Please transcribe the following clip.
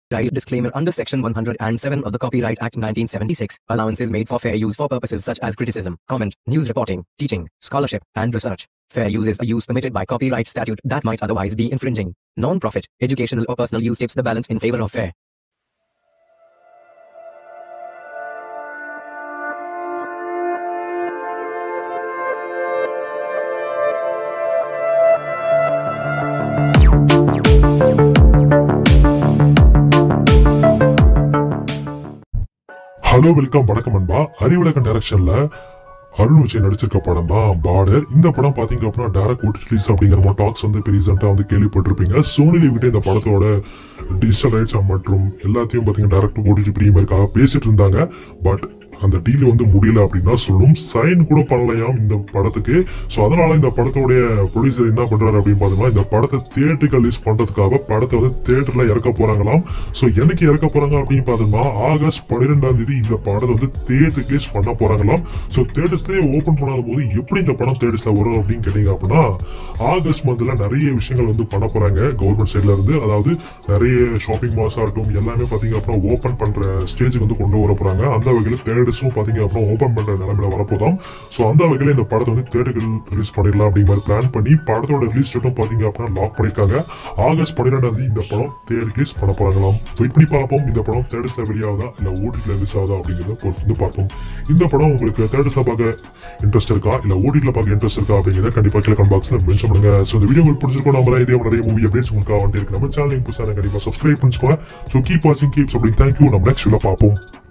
Right disclaimer under Section 107 of the Copyright Act 1976, allowances made for fair use for purposes such as criticism, comment, news reporting, teaching, scholarship, and research. Fair use is a use permitted by copyright statute that might otherwise be infringing. Non-profit, educational or personal use tips the balance in favor of fair. Hello welcome வணக்கம் அன்பா அறிவுலகன் டைரக்ஷன்ல அருண் விஜய் நடிச்சிருக்க படம் தான் border இந்த படம் பாத்தீங்க அப்படின்னா direct ஓட்டி ரிலீஸ் அப்படிங்கிற மாதிரி டாக்ஸ் வந்து இப்போ ரீசெண்டா வந்து கேள்விப்பட்டிருப்பீங்க சோனி கிட்ட இந்த படத்தோட டிஜிட்டல் ரைட்ஸ் மற்றும் எல்லாத்தையும் பாத்தீங்க டேரக்ட் ஓடிடி பிரீமியருக்காக பேசிட்டு இருந்தாங்க பட் அந்த டீல் வந்து முடியல அப்படின்னா சொல்லும் சைன் கூட பண்ணலையாம் இந்த படத்துக்கு ஸோ அதனால இந்த படத்தோடைய ப்ரொடியூசர் என்ன பண்றாரு அப்படின்னு பார்த்தோம்னா இந்த படத்தை தியேட்டருக்கு ரிலீஸ் பண்றதுக்காக படத்தை வந்து தியேட்டர்ல இறக்க போறாங்களாம் ஸோ என்னைக்கு இறக்க போறாங்க அப்படின்னு பார்த்தோம்னா ஆகஸ்ட் பன்னிரெண்டாம் தேதி இந்த படத்தை வந்து தியேட்டருக்கு ரிலீஸ் பண்ண போறாங்களாம் ஸோ தியேட்டர்ஸ்லேயே ஓப்பன் பண்ணாத போது எப்படி இந்த படம் தியேட்டர்ஸ்ல வரும் அப்படின்னு கேட்டீங்க அப்படின்னா ஆகஸ்ட் மந்த்ல நிறைய விஷயங்கள் வந்து பண்ண போறாங்க கவர்மெண்ட் சைட்ல இருந்து அதாவது நிறைய ஷாப்பிங் மால்ஸ் ஆகட்டும் எல்லாமே பாத்தீங்க அப்படின்னா ஓப்பன் பண்ற ஸ்டேஜுக்கு வந்து கொண்டு வர போறாங்க அந்த வகையில் தேட்டர்ஸும் பாத்தீங்க அப்படின்னா ஓப்பன் பண்ற நிலைமையில வரப்போதாம் ஸோ அந்த வகையில் இந்த படத்தை வந்து தேட்டர்கள் ரிலீஸ் பண்ணிடலாம் அப்படிங்கிற மாதிரி பிளான் பண்ணி படத்தோட ரிலீஸ் டேட்டும் பாத்தீங்க அப்படின்னா லாக் பண்ணிருக்காங்க ஆகஸ்ட் பன்னிரெண்டாம் தேதி இந்த படம் தேட்டர் ரிலீஸ் பண்ண போறாங்களாம் வெயிட் பண்ணி பார்ப்போம் இந்த படம் தேட்டர்ஸ்ல வெளியாகுதா இல்ல ஓடிடில ரிலீஸ் ஆகுதா அப்படிங்கறத பொறுத்து வந்து பார்ப்போம் இந்த படம் உங்களுக்கு தேட்டர்ஸ்ல பார்க்க இன்ட்ரெஸ்ட் இருக்கா இல்ல ஓடிடில பார்க்க இன்ட்ரெஸ்ட் இருக்கா அப்படிங்கிறத கண்டிப்பா கீழே கமெண்ட் பாக்ஸ்ல மென்ஷன் பண்ணுங்க ஸோ இந்த வீடியோ உங்களுக்கு பிடிச்சிருக்கோம் நம்ம இதே மாதிரி நிறைய மூவி அப்டேட்ஸ் உங்களுக்கு வந்துட்டு இருக்கு நம்ம சேனல் புதுசாக கண்டிப்பா சப்ஸ்கிரைப் பண்ணிக்கோங்க ஸோ கீப் வாட்சிங் கீப்ஸ் அப்படி தேங்க்யூ நம்ம நெக்ஸ்ட் பார்ப்போம்